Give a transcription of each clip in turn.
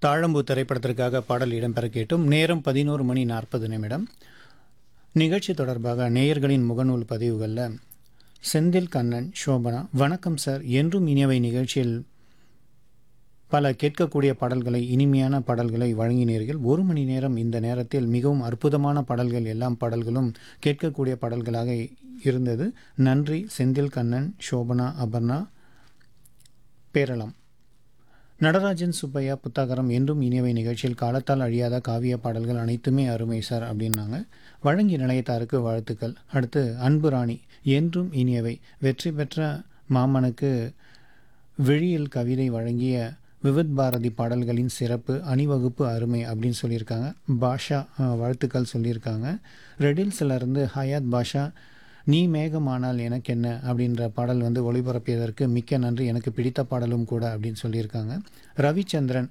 தாழம்பூ திரைப்படத்திற்காக பாடல் இடம்பெற கேட்டும் நேரம் பதினோரு மணி நாற்பது நிமிடம் நிகழ்ச்சி தொடர்பாக நேயர்களின் முகநூல் பதிவுகளில் செந்தில் கண்ணன் சோபனா வணக்கம் சார் என்றும் இனியவை நிகழ்ச்சியில் பல கேட்கக்கூடிய பாடல்களை இனிமையான பாடல்களை வழங்கினீர்கள் ஒரு மணி நேரம் இந்த நேரத்தில் மிகவும் அற்புதமான பாடல்கள் எல்லாம் பாடல்களும் கேட்கக்கூடிய பாடல்களாக இருந்தது நன்றி செந்தில் கண்ணன் சோபனா அபர்ணா பேரளம் நடராஜன் சுப்பையா புத்தாகரம் என்றும் இனியவை நிகழ்ச்சியில் காலத்தால் அழியாத காவிய பாடல்கள் அனைத்துமே அருமை சார் அப்படின்னாங்க வழங்கி நிலையத்தாருக்கு வாழ்த்துக்கள் அடுத்து அன்பு ராணி என்றும் இனியவை வெற்றி பெற்ற மாமனுக்கு விழியில் கவிதை வழங்கிய விவித் பாரதி பாடல்களின் சிறப்பு அணிவகுப்பு அருமை அப்படின்னு சொல்லியிருக்காங்க பாஷா அஹ், வாழ்த்துக்கள் சொல்லியிருக்காங்க ரெடில்ஸ்லேருந்து ஹயாத் பாஷா நீ மேகமானால் எனக்கு என்ன அப்படின்ற பாடல் வந்து ஒளிபரப்பியதற்கு மிக்க நன்றி எனக்கு பிடித்த பாடலும் கூட அப்படின்னு சொல்லியிருக்காங்க ரவிச்சந்திரன்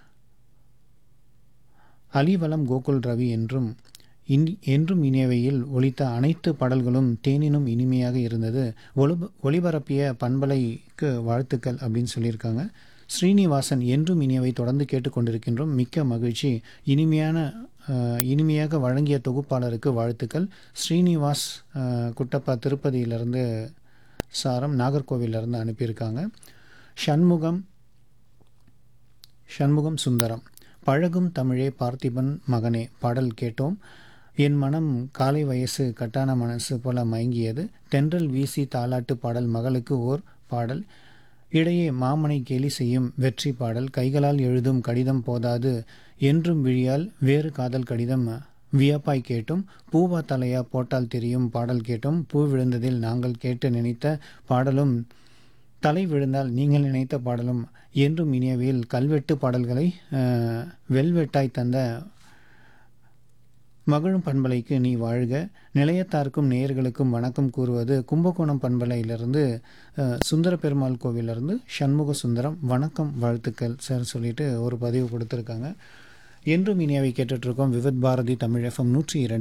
அலிவலம் கோகுல் ரவி என்றும் இனி என்றும் இனியவையில் ஒலித்த அனைத்து பாடல்களும் தேனினும் இனிமையாக இருந்தது ஒளிப ஒளிபரப்பிய பண்பலைக்கு வாழ்த்துக்கள் அப்படின்னு சொல்லியிருக்காங்க ஸ்ரீனிவாசன் என்றும் இனியவை தொடர்ந்து கேட்டுக்கொண்டிருக்கின்றோம் மிக்க மகிழ்ச்சி இனிமையான அஹ், இனிமையாக வழங்கிய தொகுப்பாளருக்கு வாழ்த்துக்கள் ஸ்ரீனிவாஸ் அஹ், குட்டப்பா திருப்பதியிலிருந்து சாரம் நாகர்கோவிலிருந்து அனுப்பியிருக்காங்க சண்முகம் சண்முகம் சுந்தரம் பழகும் தமிழே பார்த்திபன் மகனே பாடல் கேட்டோம் என் மனம் காலை வயசு கட்டான மனசு போல மயங்கியது தென்றல் வீசி தாலாட்டு பாடல் மகளுக்கு ஓர் பாடல் இடையே மாமனை கேலி செய்யும் வெற்றி பாடல் கைகளால் எழுதும் கடிதம் போதாது என்றும் விழியால் வேறு காதல் கடிதம் வியப்பாய் கேட்டும் பூவா தலையா போட்டால் தெரியும் பாடல் கேட்டும் பூ விழுந்ததில் நாங்கள் கேட்டு நினைத்த பாடலும் தலை விழுந்தால் நீங்கள் நினைத்த பாடலும் என்றும் இனியவையில் கல்வெட்டு பாடல்களை அஹ், வெல்வெட்டாய் தந்த மகிழும் பண்பலைக்கு நீ வாழ்க நிலையத்தாருக்கும் நேயர்களுக்கும் வணக்கம் கூறுவது கும்பகோணம் பண்பலையிலிருந்து அஹ், சுந்தர பெருமாள் கோவிலிருந்து சண்முக சுந்தரம் வணக்கம் வாழ்த்துக்கள் சார் சொல்லிட்டு ஒரு பதிவு கொடுத்துருக்காங்க என்றும் இனியவை கேட்டுட்ருக்கோம் விவித் பாரதி தமிழ் எஃப்எம் நூற்றி இரண்டு